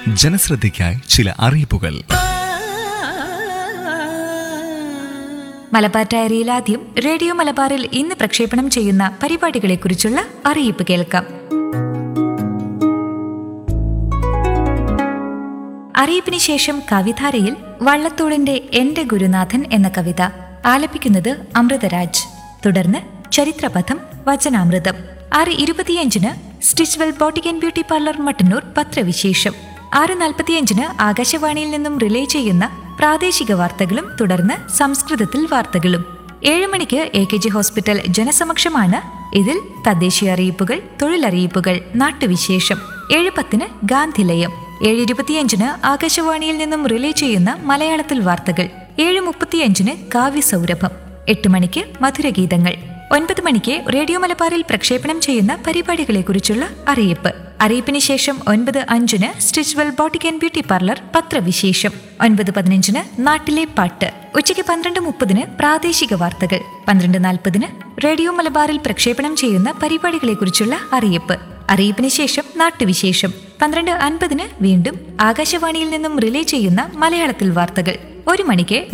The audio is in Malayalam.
ജനശ്രദ്ധയ്ക്കായി ചില അറിയിപ്പുകൾ മലബാർ ഡയറിയിൽ ആദ്യം റേഡിയോ മലബാറിൽ ഇന്ന് പ്രക്ഷേപണം ചെയ്യുന്ന പരിപാടികളെക്കുറിച്ചുള്ള അറിയിപ്പ് കേൾക്കാം അറിയിപ്പിന് ശേഷം കവിധാരയിൽ വള്ളത്തോളിന്റെ എന്റെ ഗുരുനാഥൻ എന്ന കവിത ആലപിക്കുന്നത് അമൃതരാജ് തുടർന്ന് ചരിത്രപഥം വചനാമൃതം ആറ് ഇരുപത്തിയഞ്ചിന് Stitchwell boutique and beauty parlour Mattannur പത്രവിശേഷം ആറ് നാൽപ്പത്തിയഞ്ചിന് ആകാശവാണിയിൽ നിന്നും റിലേ ചെയ്യുന്ന പ്രാദേശിക വാർത്തകളും തുടർന്ന് സംസ്കൃതത്തിൽ വാർത്തകളും ഏഴ് മണിക്ക് എ കെ ജി ഹോസ്പിറ്റൽ ജനസമക്ഷമാണ് ഇതിൽ തദ്ദേശീയ അറിയിപ്പുകൾ തൊഴിലറിയിപ്പുകൾ നാട്ടുവിശേഷം ഏഴ് പത്തിന് ഗാന്ധിലയം ഏഴ് ഇരുപത്തിയഞ്ചിന് ആകാശവാണിയിൽ നിന്നും റിലേ ചെയ്യുന്ന മലയാളത്തിൽ വാർത്തകൾ ഏഴ് മുപ്പത്തിയഞ്ചിന് കാവ്യസൗരഭം എട്ട് മണിക്ക് മധുരഗീതങ്ങൾ ഒൻപത് മണിക്ക് റേഡിയോ മലബാറിൽ പ്രക്ഷേപണം ചെയ്യുന്ന പരിപാടികളെക്കുറിച്ചുള്ള അറിയിപ്പ് അറിയിപ്പിന് ശേഷം ഒൻപത് അഞ്ചിന് Stitchwell boutique and beauty parlour പത്രവിശേഷം ഒൻപത് പതിനഞ്ചിന് നാട്ടിലെ പാട്ട് ഉച്ചയ്ക്ക് പന്ത്രണ്ട് മുപ്പതിന് പ്രാദേശിക വാർത്തകൾ പന്ത്രണ്ട് നാൽപ്പതിന് റേഡിയോ മലബാറിൽ പ്രക്ഷേപണം ചെയ്യുന്ന പരിപാടികളെക്കുറിച്ചുള്ള അറിയിപ്പ് അറിയിപ്പിന് ശേഷം നാട്ടുവിശേഷം പന്ത്രണ്ട് അൻപതിന് വീണ്ടും ആകാശവാണിയിൽ നിന്നും റിലേ ചെയ്യുന്ന മലയാളത്തിൽ വാർത്തകൾ ഒരു മണിക്ക്